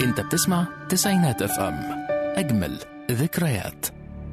انت بتسمع تسعينات اف ام اجمل ذكريات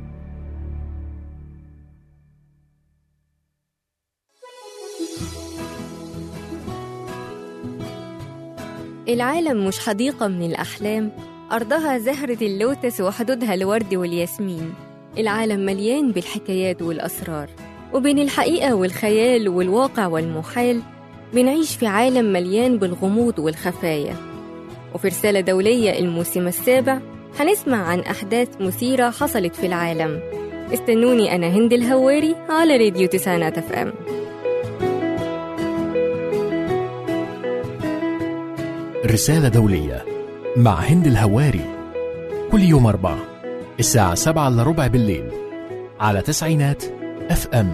العالم مش حديقة من الأحلام أرضها زهرة اللوتس وحدودها الورد والياسمين العالم مليان بالحكايات والأسرار وبين الحقيقة والخيال والواقع والمحال بنعيش في عالم مليان بالغموض والخفايا وفي رسالة دولية الموسم السابع هنسمع عن أحداث مثيرة حصلت في العالم استنوني أنا هند الهواري على راديو تسعينات اف ام رسالة دولية مع هند الهواري كل يوم أربعة الساعة سبعة إلا ربع بالليل على تسعينات اف ام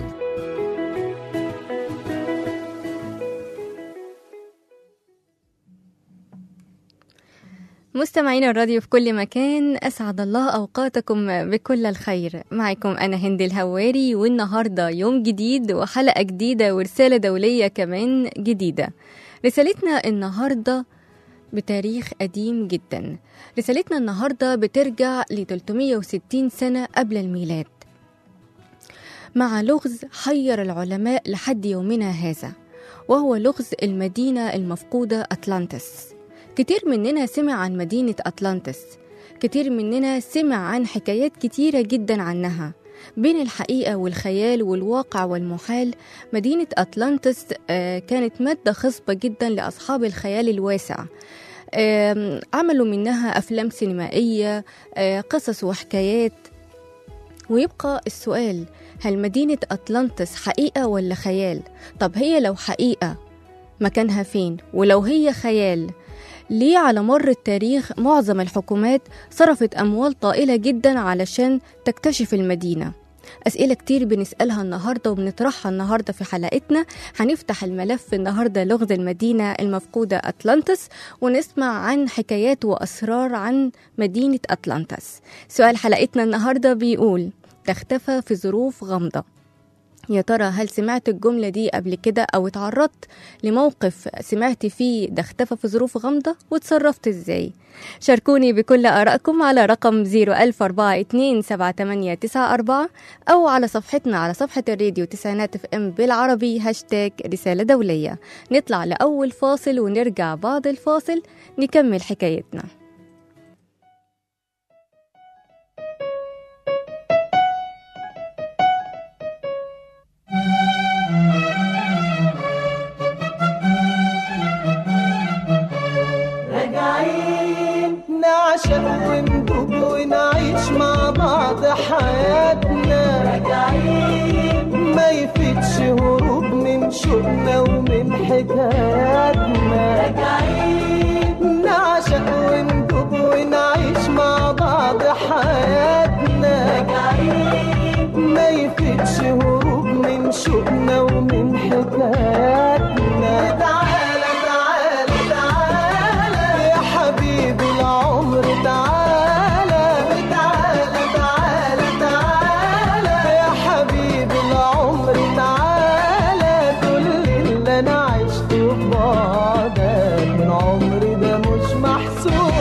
مستمعين الراديو في كل مكان أسعد الله أوقاتكم بكل الخير معكم أنا هند الهواري والنهاردة يوم جديد وحلقة جديدة ورسالة دولية كمان جديدة رسالتنا النهاردة بتاريخ قديم جدا رسالتنا النهاردة بترجع ل 360 سنة قبل الميلاد مع لغز حير العلماء لحد يومنا هذا وهو لغز المدينة المفقودة أتلانتس كتير مننا سمع عن مدينة أتلانتس كتير مننا سمع عن حكايات كتيرة جدا عنها بين الحقيقة والخيال والواقع والمحال مدينة أتلانتس آه، كانت مادة خصبة جدا لأصحاب الخيال الواسع آم، عملوا منها أفلام سينمائية آه، قصص وحكايات ويبقى السؤال هل مدينة أتلانتس حقيقة ولا خيال؟ طب هي لو حقيقة مكانها فين؟ ولو هي خيال ليه على مر التاريخ معظم الحكومات صرفت أموال طائلة جدا علشان تكتشف المدينة أسئلة كتير بنسألها النهاردة وبنطرحها النهاردة في حلقتنا هنفتح الملف النهاردة لغز المدينة المفقودة أتلانتس ونسمع عن حكايات وأسرار عن مدينة أتلانتس سؤال حلقتنا النهاردة بيقول تختفى في ظروف غامضة يا ترى هل سمعت الجملة دي قبل كده أو اتعرضت لموقف سمعت فيه ده اختفى في ظروف غامضة وتصرفت ازاي شاركوني بكل آرائكم على رقم 010427894 أو على صفحتنا على صفحة الراديو تسعينات اف ام بالعربي هاشتاج رسالة دولية نطلع لأول فاصل ونرجع بعد الفاصل نكمل حكايتنا راجعين نعشق وندوب ونعيش مع بعض حياتنا راجعين ما يفيدش هروب من شوقنا ومن حكاياتنا راجعين نعشق وندوب ونعيش مع بعض حياتنا راجعين ما يفيدش هروب من شوقنا ومن حكاياتنا تعالى تعالى تعالى يا حبيبي العمر تعالى تعالى تعالى تعالى يا حبيبي العمر تعالى كل اللي انا عشته ببعدك من عمري ده مش محسوب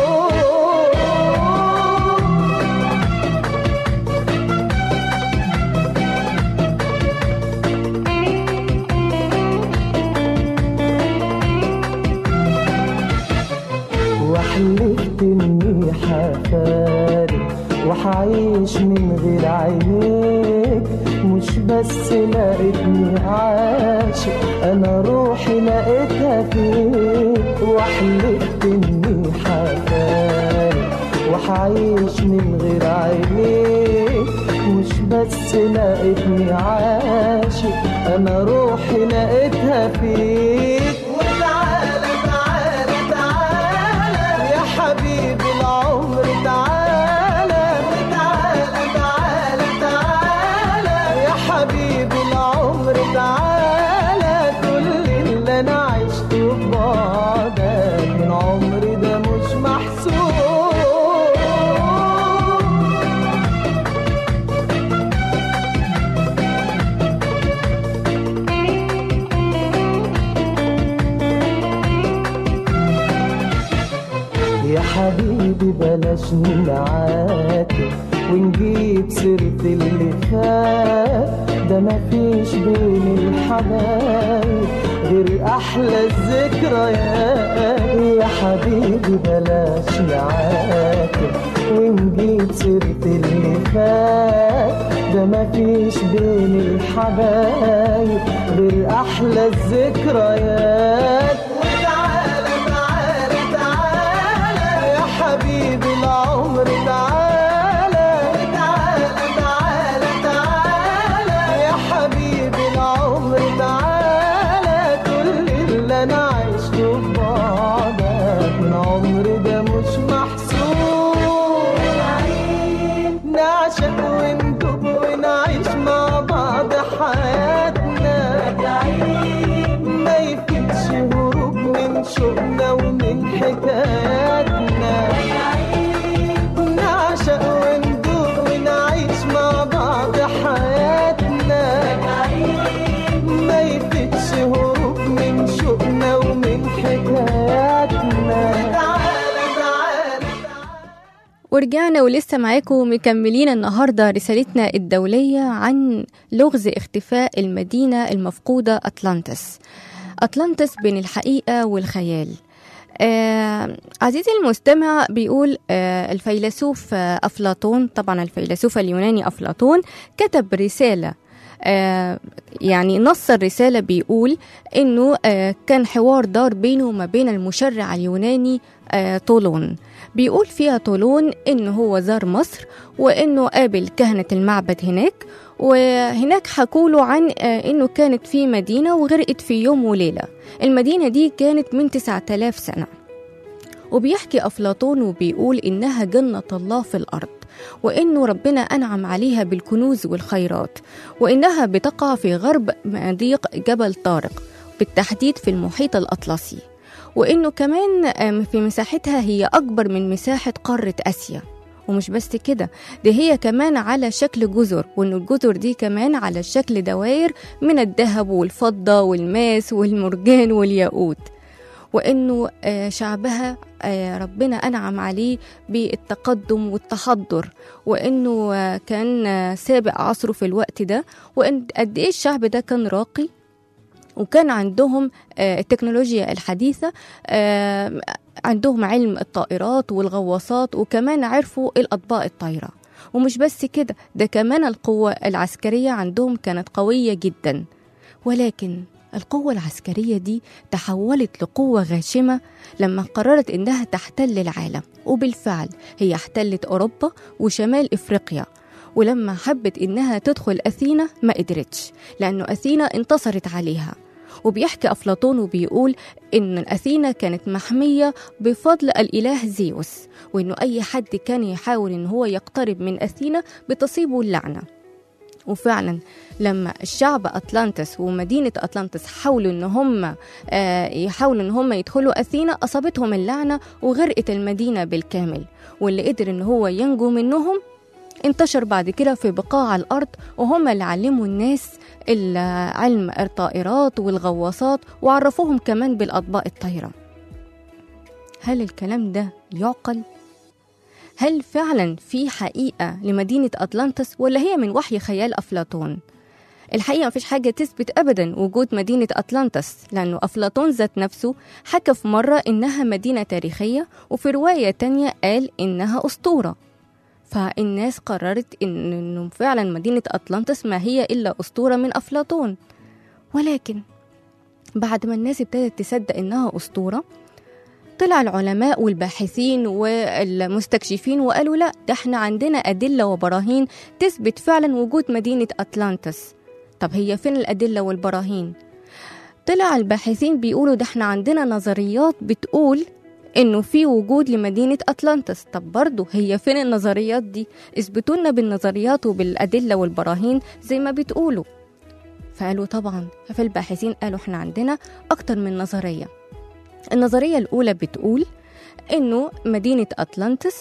وحلفت اني حفارق وحعيش من غير عينيك مش بس لقيتني عاشق انا روحي لقيتها فيك وحلفت اني حفارق وحعيش من غير عينيك مش بس لقيتني عاشق انا روحي لقيتها فيك وتعالى تعالى تعالى يا حبيبي العمر تعالى تعالى تعالى تعالى يا حبيبي العمر تعالى كل اللي انا عشته ببعدك من عمري ده مش محسوب حبيبي بلاش نعاتب ونجيب سيرة اللي فات ده مفيش بين الحبايب غير أحلى الذكريات يا حبيبي بلاش نعاتب ونجيب سيرة اللي فات ده مفيش بين الحبايب غير أحلى الذكريات وتعالى تعالى تعالى يا حبيبي العمر تعالى تعالى تعالى تعالى يا حبيبي العمر تعالى كل اللي انا عشته في بعدك من عمري ده مش محسوب نعشق وندوب ونعيش مع بعض حياتنا ما يفيدش هروب من شوقنا ومن حكاياتنا نعشق وندوب ونعيش مع بعض حياتنا ما يفيدش هروب من شوقنا ومن حكاياتنا تعالى تعالى ورجعنا ولسه معاكم مكملين النهاردة رسالتنا الدولية عن لغز اختفاء المدينة المفقودة أطلانتس أطلانتس بين الحقيقة والخيال آه عزيزي المستمع بيقول آه الفيلسوف آه أفلاطون طبعا الفيلسوف اليوناني أفلاطون كتب رسالة آه يعني نص الرسالة بيقول إنه آه كان حوار دار بينه وما بين المشرع اليوناني آه طولون بيقول فيها طولون إنه هو زار مصر وإنه قابل كهنة المعبد هناك وهناك حكوله عن آه إنه كانت في مدينة وغرقت في يوم وليلة المدينة دي كانت من 9000 سنة وبيحكي أفلاطون وبيقول إنها جنة الله في الأرض وإنه ربنا أنعم عليها بالكنوز والخيرات وإنها بتقع في غرب مضيق جبل طارق بالتحديد في المحيط الأطلسي وإنه كمان آم، في مساحتها هي أكبر من مساحة قارة آسيا ومش بس كده ده هي كمان على شكل جزر وإن الجزر دي كمان على شكل دوائر من الذهب والفضة والماس والمرجان والياقوت وانه آه، شعبها آه، ربنا انعم عليه بالتقدم والتحضر وانه آه، كان آه، سابق عصره في الوقت ده وان قد ايه الشعب ده كان راقي وكان عندهم آه، التكنولوجيا الحديثة آه، عندهم علم الطائرات والغواصات وكمان عرفوا الأطباق الطايرة ومش بس كده ده كمان القوة العسكرية عندهم كانت قوية جدا ولكن القوة العسكرية دي تحولت لقوة غاشمة لما قررت إنها تحتل العالم وبالفعل هي احتلت أوروبا وشمال إفريقيا ولما حبت إنها تدخل أثينا ما قدرتش لأنه أثينا انتصرت عليها وبيحكي أفلاطون وبيقول إن أثينا كانت محمية بفضل الإله زيوس وإنه أي حد كان يحاول إن هو يقترب من أثينا بتصيبه اللعنة وفعلا لما الشعب أطلانتس ومدينة أطلانتس حاولوا إن هم آه، يحاولوا إن هم يدخلوا أثينا أصابتهم اللعنة وغرقت المدينة بالكامل واللي قدر إن هو ينجو منهم انتشر بعد كده في بقاع الأرض وهم اللي علموا الناس ال- علم الطائرات والغواصات وعرفوهم كمان بالأطباق الطايرة هل الكلام ده يعقل؟ هل فعلا في حقيقة لمدينة أطلانتس ولا هي من وحي خيال أفلاطون؟ الحقيقة مفيش حاجة تثبت أبدا وجود مدينة أطلانتس لأنه أفلاطون ذات نفسه حكى في مرة إنها مدينة تاريخية وفي رواية تانية قال إنها أسطورة فالناس قررت إن- إنه فعلا مدينة أطلانتس ما هي إلا أسطورة من أفلاطون ولكن بعد ما الناس ابتدت تصدق إنها أسطورة طلع العلماء والباحثين والمستكشفين وقالوا لا ده احنا عندنا أدلة وبراهين تثبت فعلا وجود مدينة أطلانتس طب هي فين الأدلة والبراهين؟ طلع الباحثين بيقولوا ده احنا عندنا نظريات بتقول انه في وجود لمدينة أطلانتس طب برضه هي فين النظريات دي؟ اثبتوا لنا بالنظريات وبالأدلة والبراهين زي ما بتقولوا فقالوا طبعا فالباحثين قالوا احنا عندنا أكتر من نظرية النظرية الأولى بتقول إنه مدينة أطلانتس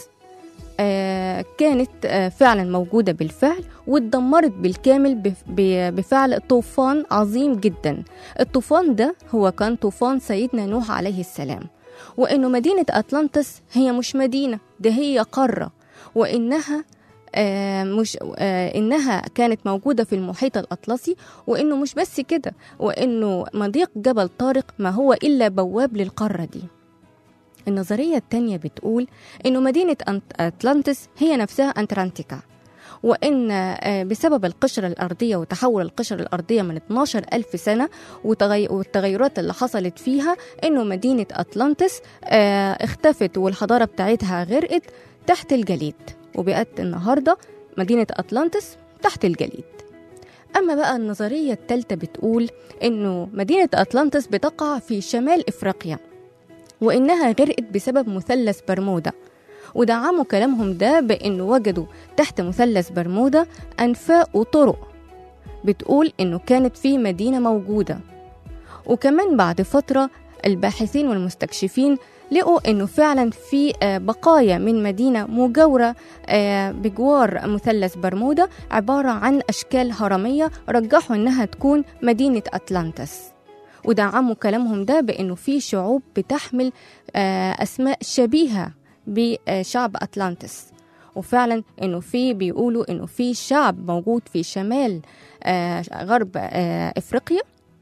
آه كانت آه فعلا موجودة بالفعل واتدمرت بالكامل بف- ب- بفعل طوفان عظيم جدا الطوفان ده هو كان طوفان سيدنا نوح عليه السلام وإنه مدينة أطلانتس هي مش مدينة ده هي قارة وإنها آه مش آه إنها كانت موجودة في المحيط الأطلسي وإنه مش بس كده وإنه مضيق جبل طارق ما هو إلا بواب للقارة دي النظرية التانية بتقول إنه مدينة أنت- أطلانتس هي نفسها أنترانتيكا وإن آه، بسبب القشرة الأرضية وتحول القشرة الأرضية من 12 ألف سنة وتغي- والتغيرات اللي حصلت فيها إنه مدينة أطلانتس آه، اختفت والحضارة بتاعتها غرقت تحت الجليد وبقت النهاردة مدينة أطلانتس تحت الجليد أما بقى النظرية الثالثة بتقول إنه مدينة أطلانتس بتقع في شمال إفريقيا وإنها غرقت بسبب مثلث برمودا ودعموا كلامهم ده بإنه وجدوا تحت مثلث برمودا أنفاق وطرق بتقول إنه كانت في مدينة موجودة وكمان بعد فترة الباحثين والمستكشفين لقوا إنه فعلا في آه، بقايا من مدينة مجاورة آه، بجوار مثلث برمودا عبارة عن أشكال هرمية رجحوا إنها تكون مدينة أتلانتس ودعموا كلامهم ده بأنه في شعوب بتحمل آه، أسماء شبيهة بشعب أتلانتس وفعلا انه في بيقولوا انه في شعب موجود في شمال آه، غرب آه، افريقيا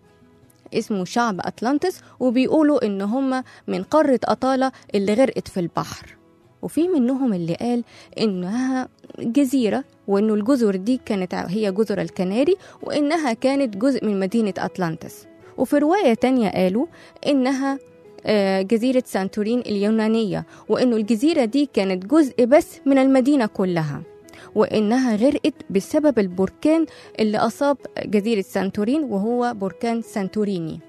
اسمه شعب أتلانتس وبيقولوا إن هم من قارة أطالة اللي غرقت في البحر وفي منهم اللي قال إنها جزيرة وإنه الجزر دي كانت هي جزر الكناري وإنها كانت جزء من مدينة أتلانتس وفي رواية تانية قالوا إنها آه، جزيرة سانتورين اليونانية وإنه الجزيرة دي كانت جزء بس من المدينة كلها وإنها غرقت بسبب البركان اللي أصاب جزيرة سانتورين وهو بركان سانتوريني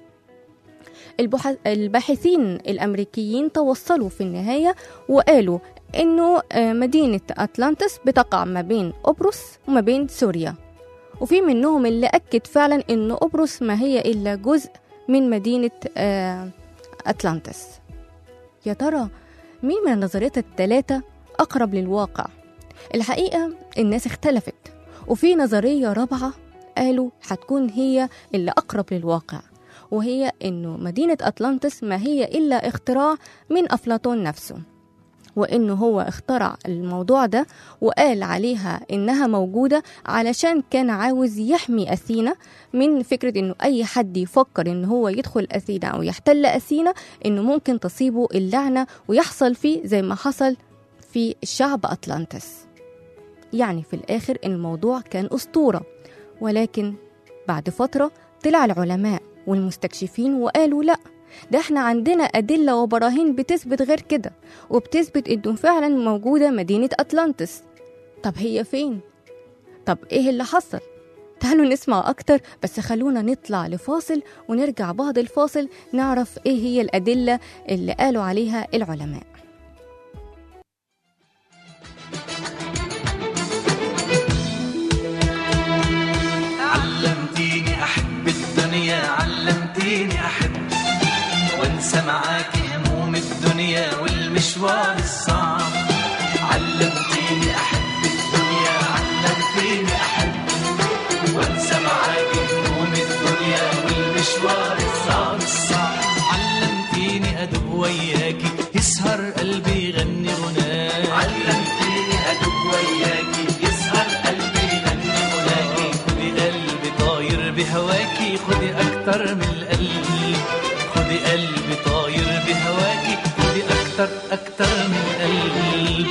البحث الباحثين الأمريكيين توصلوا في النهاية وقالوا إنه آه، مدينة أتلانتس بتقع ما بين قبرص وما بين سوريا وفي منهم اللي أكد فعلا إن قبرص ما هي إلا جزء من مدينة آه، أتلانتس يا ترى مين من النظريات الثلاثة أقرب للواقع؟ الحقيقة الناس اختلفت وفي نظرية رابعة قالوا هتكون هي اللي أقرب للواقع وهي إنه مدينة أتلانتس ما هي إلا اختراع من أفلاطون نفسه وإنه هو اخترع الموضوع ده وقال عليها إنها موجودة علشان كان عاوز يحمي أثينا من فكرة إنه أي حد يفكر إن هو يدخل أثينا أو يحتل أثينا إنه ممكن تصيبه اللعنة ويحصل فيه زي ما حصل في شعب أتلانتس يعني في الآخر الموضوع كان أسطورة ولكن بعد فترة طلع العلماء والمستكشفين وقالوا لأ ده احنا عندنا أدلة وبراهين بتثبت غير كده وبتثبت إنه فعلا موجودة مدينة أتلانتس طب هي فين؟ طب إيه اللي حصل؟ تعالوا نسمع أكتر بس خلونا نطلع لفاصل ونرجع بعد الفاصل نعرف إيه هي الأدلة اللي قالوا عليها العلماء علمتيني احب الدنيا علمتيني احب وانسى معاك هموم الدنيا والمشوار الصعب علمتيني احب الدنيا علمتيني احب وانسى معاك هموم الدنيا والمشوار الصعب الصعب علمتيني ادب وياكي يسهر قلبي يغني غناك علمتيني ادب وياكي يسهر قلبي يغني غناكي خدي قلبي طاير بهواكي خدي اكتر من القلب خدي قلبي طاير بهواكي خدي اكتر اكتر من قلبي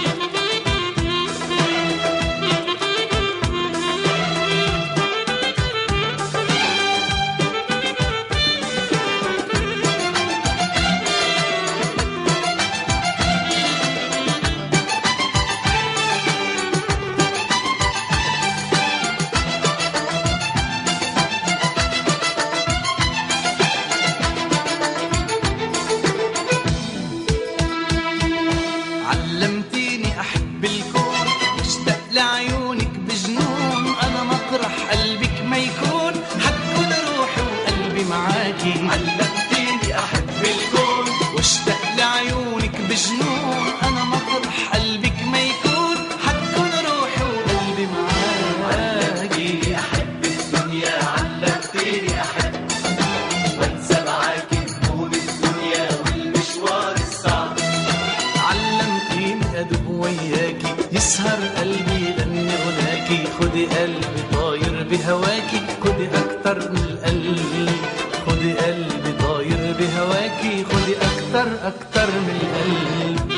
خدي قلبي طاير بهواكي خدي اكتر من القلب خدي قلبي طاير بهواكي خدي اكتر اكتر من القلب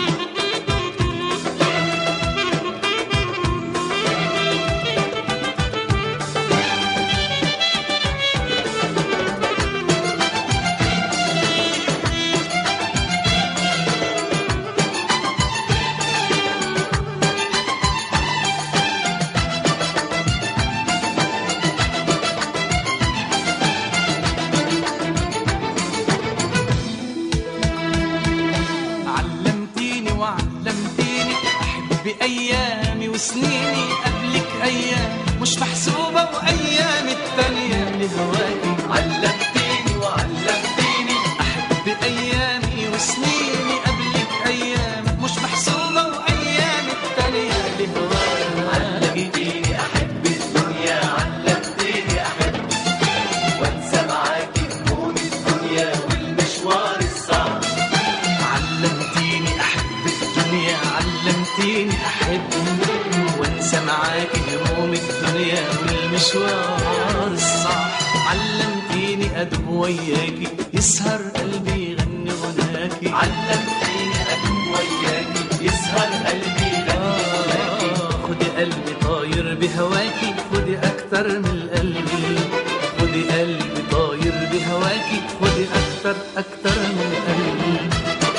علمتيني وعلمتيني احب ايامي وسنيني قبلك ايام مش محسوبه وايام التانية لهواكي علمتيني وعلمتيني احب ايامي وسنيني قبلك ايام مش محسوبه وايام التانية لهواكي علمتيني احب الدنيا علمتيني احب وانسى معاكي هموم الدنيا والمشوار الصعب علمتيني احب الدنيا علمتيني احب وانسى معاكي هموم الدنيا والمشوار الصعب علمتيني ادب وياكي يسهر قلبي يغني غناكي علمتيني ادب وياكي يسهر قلبي يغني غناكي خدي قلبي طاير بهواكي خدي اكتر من القلب خدي قلبي طاير بهواكي خدي اكتر اكتر من القلب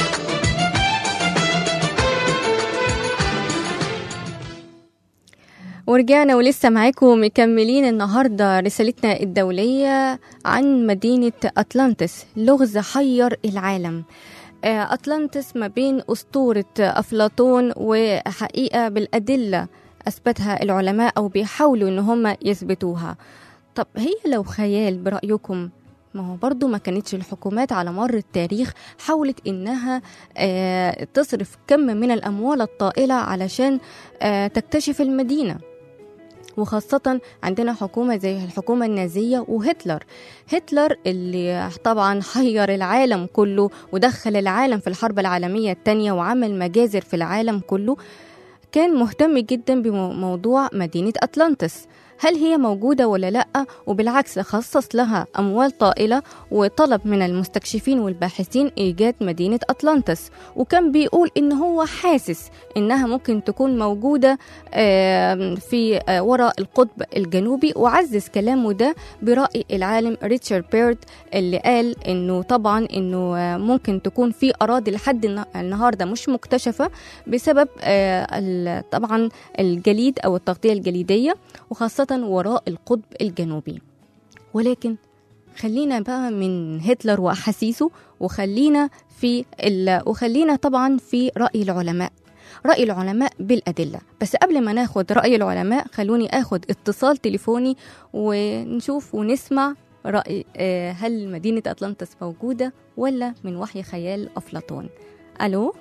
ورجعنا ولسه معاكم مكملين النهاردة رسالتنا الدولية عن مدينة أطلانتس لغز حير العالم آه، أطلانتس ما بين أسطورة أفلاطون وحقيقة بالأدلة أثبتها العلماء أو بيحاولوا إن هم يثبتوها طب هي لو خيال برأيكم ما هو برضو ما كانتش الحكومات على مر التاريخ حاولت إنها آه، تصرف كم من الأموال الطائلة علشان آه، تكتشف المدينة وخاصة عندنا حكومة زي الحكومة النازية وهتلر هتلر اللي طبعا حير العالم كله ودخل العالم في الحرب العالمية الثانية وعمل مجازر في العالم كله كان مهتم جدا بموضوع مدينة أطلانتس هل هي موجودة ولا لأ وبالعكس خصص لها أموال طائلة وطلب من المستكشفين والباحثين إيجاد مدينة أطلانتس وكان بيقول إن هو حاسس إنها ممكن تكون موجودة آم، في آه، وراء القطب الجنوبي وعزز كلامه ده برأي العالم ريتشارد بيرد اللي قال إنه طبعا إنه آه، ممكن تكون في أراضي لحد النا- النهاردة مش مكتشفة بسبب آه، ال- طبعا الجليد أو التغطية الجليدية وخاصة وراء القطب الجنوبي ولكن خلينا بقى من هتلر وأحاسيسه وخلينا في ال... وخلينا طبعا في رأي العلماء رأي العلماء بالأدلة بس قبل ما ناخد رأي العلماء خلوني أخد اتصال تليفوني ونشوف ونسمع رأي آه، هل مدينة أطلانتس موجودة ولا من وحي خيال أفلاطون ألو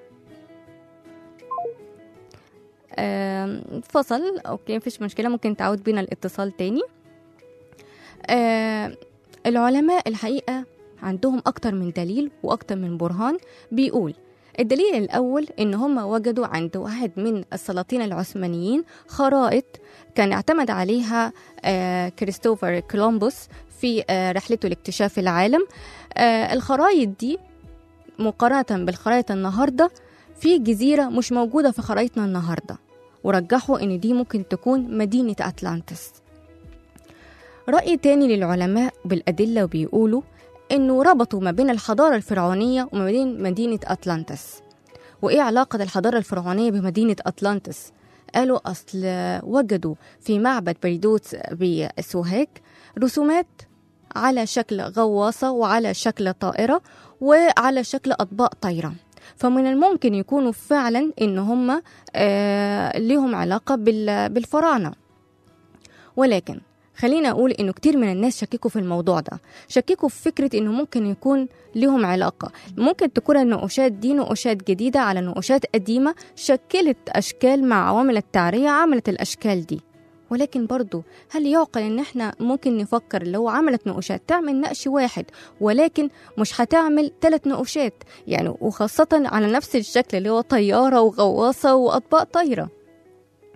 آم، فصل أوكي مفيش مشكلة ممكن تعود بينا الاتصال تاني آه، العلماء الحقيقة عندهم أكتر من دليل وأكتر من برهان بيقول الدليل الأول إن هم وجدوا عند واحد من السلاطين العثمانيين خرائط كان اعتمد عليها آه، كريستوفر كولومبوس في آه، رحلته لاكتشاف العالم آه، الخرائط دي مقارنة بالخرائط النهاردة في جزيرة مش موجودة في خرائطنا النهاردة ورجحوا إن دي ممكن تكون مدينة أتلانتس رأي تاني للعلماء بالأدلة وبيقولوا إنه ربطوا ما بين الحضارة الفرعونية وما بين مدينة أتلانتس وإيه علاقة الحضارة الفرعونية بمدينة أتلانتس؟ قالوا أصل وجدوا في معبد بريدوت بسوهاج رسومات على شكل غواصة وعلى شكل طائرة وعلى شكل أطباق طايرة فمن الممكن يكونوا فعلا إن هم آه لهم علاقة بال- بالفراعنة ولكن خلينا أقول إنه كتير من الناس شككوا في الموضوع ده شككوا في فكرة إنه ممكن يكون لهم علاقة ممكن تكون النقوشات دي نقوشات جديدة على نقوشات قديمة شكلت أشكال مع عوامل التعرية عملت الأشكال دي ولكن برضو هل يعقل ان احنا ممكن نفكر لو عملت نقوشات تعمل نقش واحد ولكن مش هتعمل ثلاث نقوشات يعني وخاصة على نفس الشكل اللي هو طيارة وغواصة وأطباق طايرة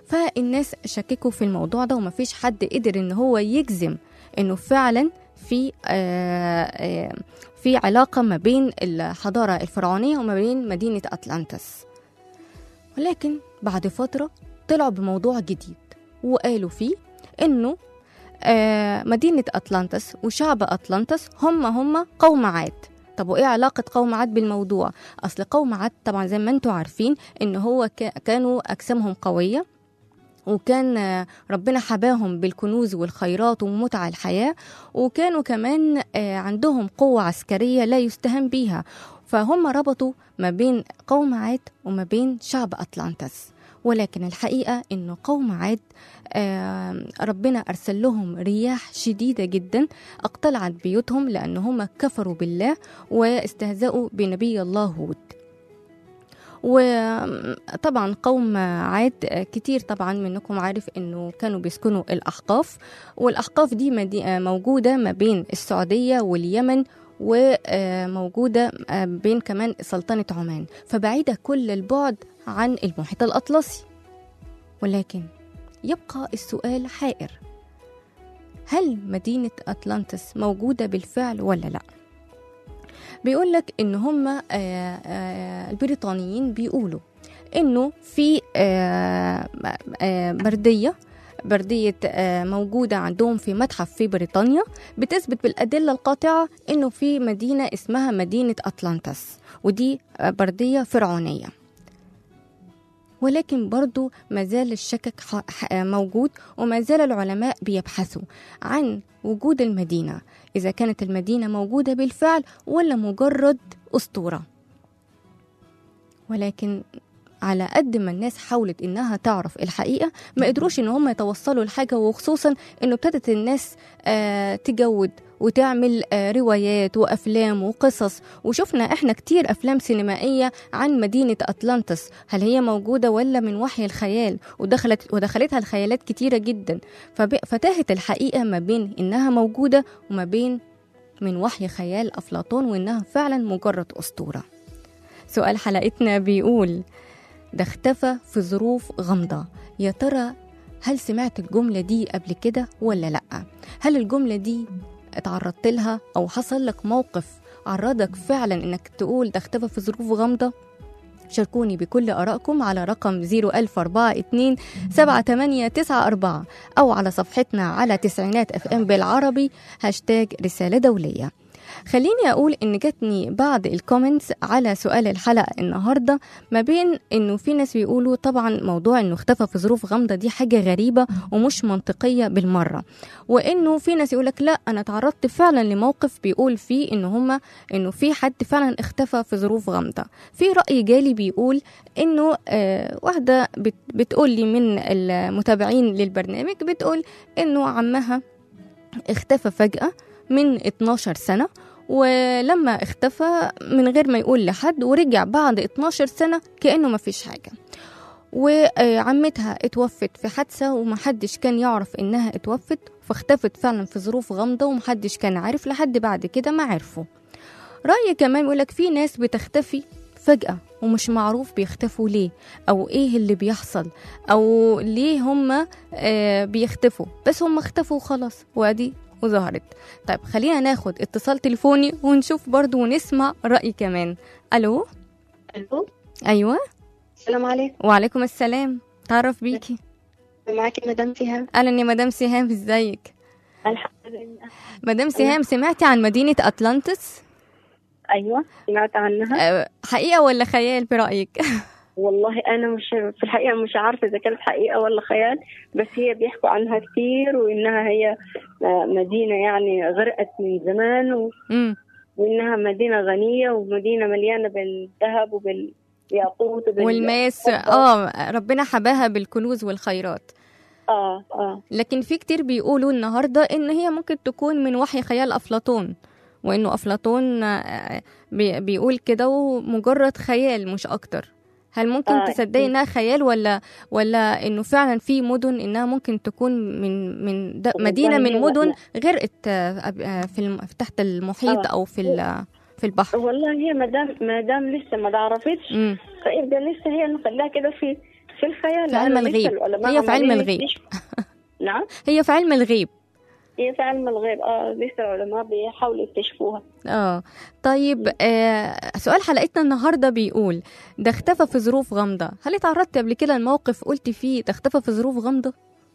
فالناس شككوا في الموضوع ده ومفيش حد قدر ان هو يجزم انه فعلا في آه، آه، في علاقة ما بين الحضارة الفرعونية وما بين مدينة أتلانتس ولكن بعد فترة طلعوا بموضوع جديد وقالوا فيه إنه آه، مدينة أتلانتس وشعب أتلانتس هم هم قوم عاد طب وإيه علاقة قوم عاد بالموضوع؟ أصل قوم عاد طبعا زي ما أنتم عارفين إن هو كا- كانوا أجسامهم قوية وكان آه، ربنا حباهم بالكنوز والخيرات ومتع الحياة وكانوا كمان آه، عندهم قوة عسكرية لا يستهان بيها فهم ربطوا ما بين قوم عاد وما بين شعب أتلانتس ولكن الحقيقة إنه قوم عاد آه، ربنا أرسل لهم رياح شديدة جدا اقتلعت بيوتهم لأن هم كفروا بالله واستهزأوا بنبي الله هود وطبعا قوم عاد كتير طبعا منكم عارف انه كانوا بيسكنوا الاحقاف والاحقاف دي مدي- موجوده ما بين السعوديه واليمن وموجوده بين كمان سلطنه عمان فبعيده كل البعد عن المحيط الاطلسي ولكن يبقى السؤال حائر هل مدينه اطلانتس موجوده بالفعل ولا لا بيقول لك ان هم آه، آه، البريطانيين بيقولوا انه في آه، آه، برديه بردية آه، موجودة عندهم في متحف في بريطانيا بتثبت بالأدلة القاطعة إنه في مدينة اسمها مدينة أتلانتس ودي آه، بردية فرعونية ولكن برضو ما زال الشكك ح- ح- موجود وما زال العلماء بيبحثوا عن وجود المدينة إذا كانت المدينة موجودة بالفعل ولا مجرد أسطورة ولكن على قد ما الناس حاولت انها تعرف الحقيقه ما قدروش ان هم يتوصلوا لحاجه وخصوصا انه ابتدت الناس آه تجود وتعمل آه روايات وافلام وقصص وشفنا احنا كتير افلام سينمائيه عن مدينه اطلانتس هل هي موجوده ولا من وحي الخيال ودخلت ودخلتها الخيالات كتيره جدا فب- فتاهت الحقيقه ما بين انها موجوده وما بين من وحي خيال افلاطون وانها فعلا مجرد اسطوره سؤال حلقتنا بيقول ده اختفى في ظروف غامضة يا ترى هل سمعت الجملة دي قبل كده ولا لأ هل الجملة دي اتعرضت لها أو حصل لك موقف عرضك فعلا انك تقول ده اختفى في ظروف غامضة شاركوني بكل آرائكم على رقم 01042 7894 أو على صفحتنا على تسعينات اف ام بالعربي هاشتاج رسالة دولية خليني أقول إن جاتني بعض الكومنتس على سؤال الحلقة النهاردة ما بين إنه في ناس بيقولوا طبعا موضوع إنه اختفى في ظروف غامضة دي حاجة غريبة ومش منطقية بالمرة وإنه في ناس يقولك لا أنا تعرضت فعلا لموقف بيقول فيه إن هما إنه في حد فعلا اختفى في ظروف غامضة في رأي جالي بيقول إنه آه واحدة بت بتقول لي من المتابعين للبرنامج بتقول إنه عمها اختفى فجأة من 12 سنة ولما اختفى من غير ما يقول لحد ورجع بعد 12 سنة كأنه ما فيش حاجة وعمتها اتوفت في حادثة ومحدش كان يعرف انها اتوفت فاختفت فعلا في ظروف غامضة ومحدش كان عارف لحد بعد كده ما عرفوا رأي كمان يقولك في ناس بتختفي فجأة ومش معروف بيختفوا ليه أو إيه اللي بيحصل أو ليه هم آه بيختفوا بس هم اختفوا خلاص وأدي وظهرت طيب خلينا ناخد اتصال تليفوني ونشوف برضو ونسمع رأي كمان ألو الو أيوة السلام عليكم وعليكم السلام تعرف بيكي معاكي مدام سهام أهلا يا مدام سهام ازيك الحمد لله مدام سهام سمعتي عن مدينة أتلانتس ايوه سمعت عنها أه، حقيقة ولا خيال برأيك والله انا مش في الحقيقه مش عارفه اذا كانت حقيقه ولا خيال بس هي بيحكوا عنها كثير وانها هي مدينه يعني غرقت من زمان و... مم. وانها مدينه غنيه ومدينه مليانه بالذهب وبالياقوت وبال... والماس اه ربنا حباها بالكنوز والخيرات اه اه لكن في كتير بيقولوا النهارده ان هي ممكن تكون من وحي خيال افلاطون وانه افلاطون آه، بي- بيقول كده ومجرد خيال مش اكتر هل ممكن آه، تصدقي انها خيال ولا ولا انه فعلا في مدن انها ممكن تكون من من د- والله مدينه من هي- مدن غرقت آه، آه، في الم- تحت المحيط آه. او في ال- في البحر والله هي ما دام ما دام لسه ما تعرفتش مم. فيبقى لسه هي نخليها كده في في الخيال في علم أنا لسه الغيب. العلماء هي في علم عمالين الغيب. يكتشفوا. نعم هي في علم الغيب هي في علم الغيب اه لسه العلماء بيحاولوا يكتشفوها اه طيب آه سؤال حلقتنا النهارده بيقول ده اختفى في ظروف غامضه هل اتعرضت قبل كده لموقف قلت فيه ده اختفى في ظروف غامضه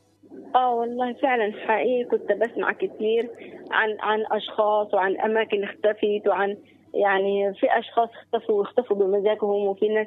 اه والله فعلا حقيقي كنت بسمع كتير عن عن اشخاص وعن اماكن اختفت وعن يعني في اشخاص اختفوا واختفوا بمزاجهم وفي ناس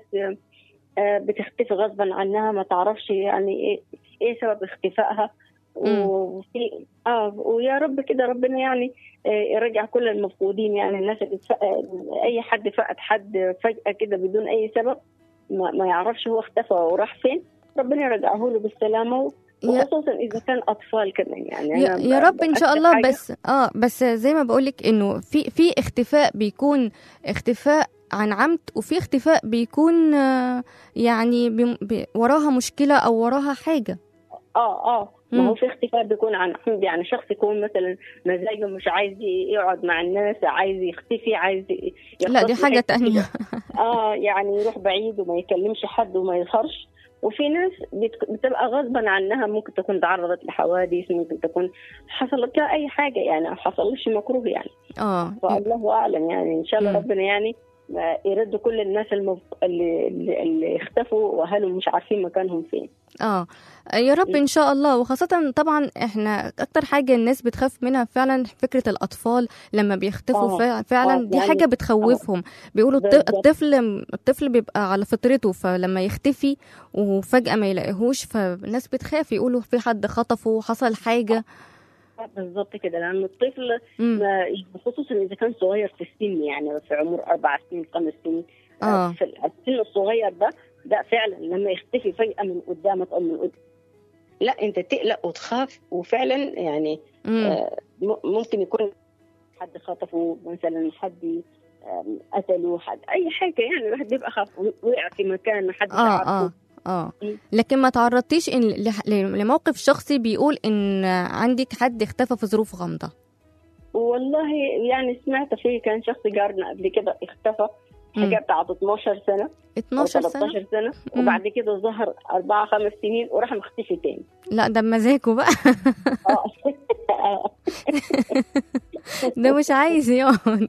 آه، بتختفي غصبا عنها ما تعرفش يعني ايه ايه سبب اختفائها مم. وفي اه ويا رب كده ربنا يعني آه، يرجع كل المفقودين يعني الناس اللي اتف- آه، اي حد فقد حد فجأة كده بدون اي سبب ما, ما يعرفش هو اختفى وراح فين ربنا يرجعه له بالسلامة يا, وخصوصا اذا كان اطفال كمان يعني يا, أنا يا ب- رب ان شاء بأكد الله حاجة. بس اه بس زي ما بقولك انه في في اختفاء بيكون اختفاء عن عمد وفي اختفاء بيكون آه يعني بي بي وراها مشكله او وراها حاجه اه اه مم. ما هو في اختفاء بيكون عن عمد يعني شخص يكون مثلا مزاجه مش عايز يقعد مع الناس عايز يختفي عايز ي- لا دي يختص حاجه حتة تانية كده. اه يعني يروح بعيد وما يكلمش حد وما يظهرش وفي ناس بت- بتبقى غصبا عنها ممكن تكون تعرضت لحوادث ممكن تكون حصلت لها اي حاجه يعني او حصلش مكروه يعني اه فالله اعلم يعني ان شاء الله مم. ربنا يعني آه، يرد كل الناس المف... اللي, اللي, اللي اختفوا واهلهم مش عارفين مكانهم فين اه يا رب ان شاء الله وخاصة طبعا احنا اكتر حاجة الناس بتخاف منها فعلا فكرة الاطفال لما بيختفوا آه، فع- فعلا آه، دي يعني- حاجة بتخوفهم بيقولوا الط- بالظبط. الطفل الطفل بيبقى على فطرته فلما يختفي وفجأة ما يلاقيهوش فالناس بتخاف يقولوا في حد خطفه حصل حاجة بالظبط كده لان الطفل مم. ما خصوصا اذا كان صغير في السن يعني في عمر اربع سنين خمس سنين آه. في السن الصغير ده ده فعلا لما يختفي فجاه من قدامك او من قدام لا انت تقلق وتخاف وفعلا يعني مم. آه، م- ممكن يكون حد خطفه مثلا حد آم، قتله حد اي حاجه يعني الواحد بيبقى خاف وقع في مكان ما حدش اه عارفه اه اه مم. لكن ما تعرضتيش ان لح- لموقف شخصي بيقول ان عندك حد اختفى في ظروف غامضة والله يعني سمعت فيه كان شخص جارنا قبل كده اختفى مم. حاجه بتاعت 12 سنه او 12 سنة 13 سنه مم. وبعد كده ظهر اربعه خمس سنين وراح مختفي تاني لا ده بمزاجه بقى اه آه. ده مش عايز يقعد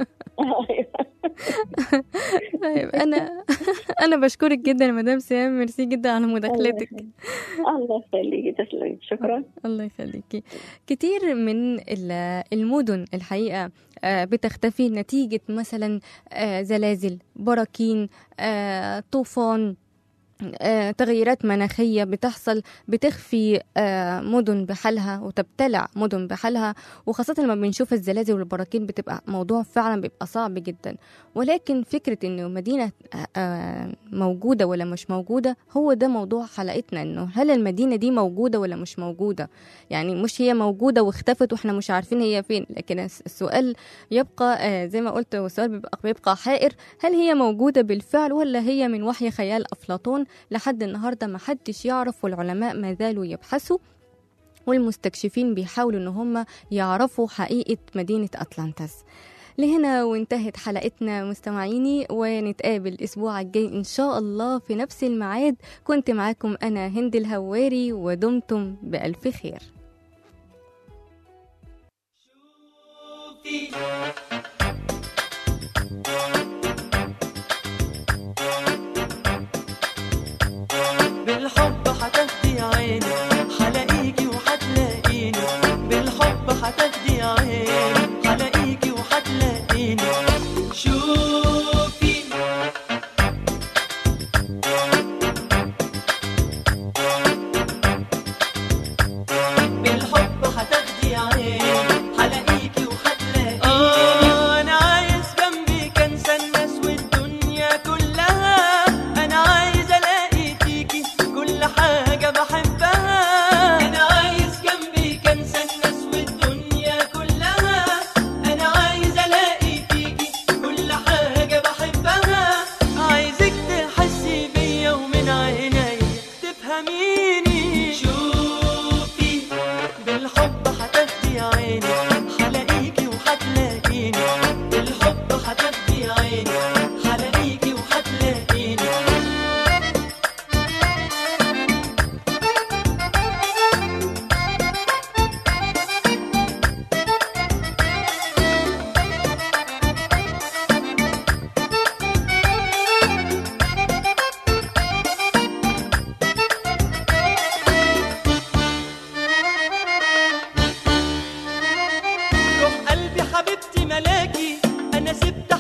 طيب انا انا بشكرك جدا يا مدام سهام ميرسي جدا على مداخلتك الله يخليكي تسلمي شكرا الله يخليكي كتير من ال- المدن الحقيقة آه، بتختفي نتيجة مثلا آه، زلازل براكين آه، طوفان آه، تغيرات مناخية بتحصل بتخفي آه، مدن بحالها وتبتلع مدن بحالها وخاصة لما بنشوف الزلازل والبراكين بتبقى موضوع فعلا بيبقى صعب جدا ولكن فكرة انه مدينة آه، آه، موجودة ولا مش موجودة هو ده موضوع حلقتنا انه هل المدينة دي موجودة ولا مش موجودة يعني مش هي موجودة واختفت واحنا مش عارفين هي فين لكن الس- السؤال يبقى آه، زي ما قلت والسؤال بيبقى, بيبقى حائر هل هي موجودة بالفعل ولا هي من وحي خيال أفلاطون لحد النهاردة ما حدش يعرف والعلماء ما زالوا يبحثوا والمستكشفين بيحاولوا ان هم يعرفوا حقيقة مدينة أتلانتس لهنا وانتهت حلقتنا مستمعيني ونتقابل الأسبوع الجاي إن شاء الله في نفس الميعاد كنت معاكم أنا هند الهواري ودمتم بألف خير بالحب هتاخدي عيني هلاقيكي وهتلاقيني بالحب هتاخدي عيني هلاقيكي وهتلاقيني شوفي بالحب هتاخدي عيني هلاقيكي وهتلاقيني آه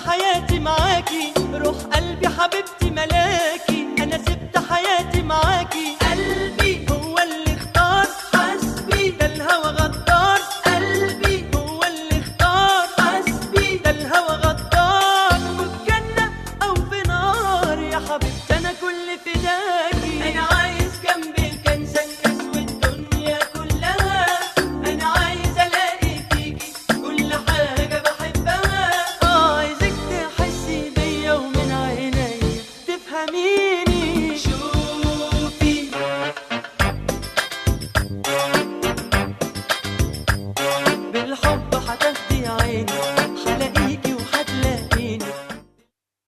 حياتي معاكي روح قلبي حبيبتي ملاكي انا سبت حياتي معاكي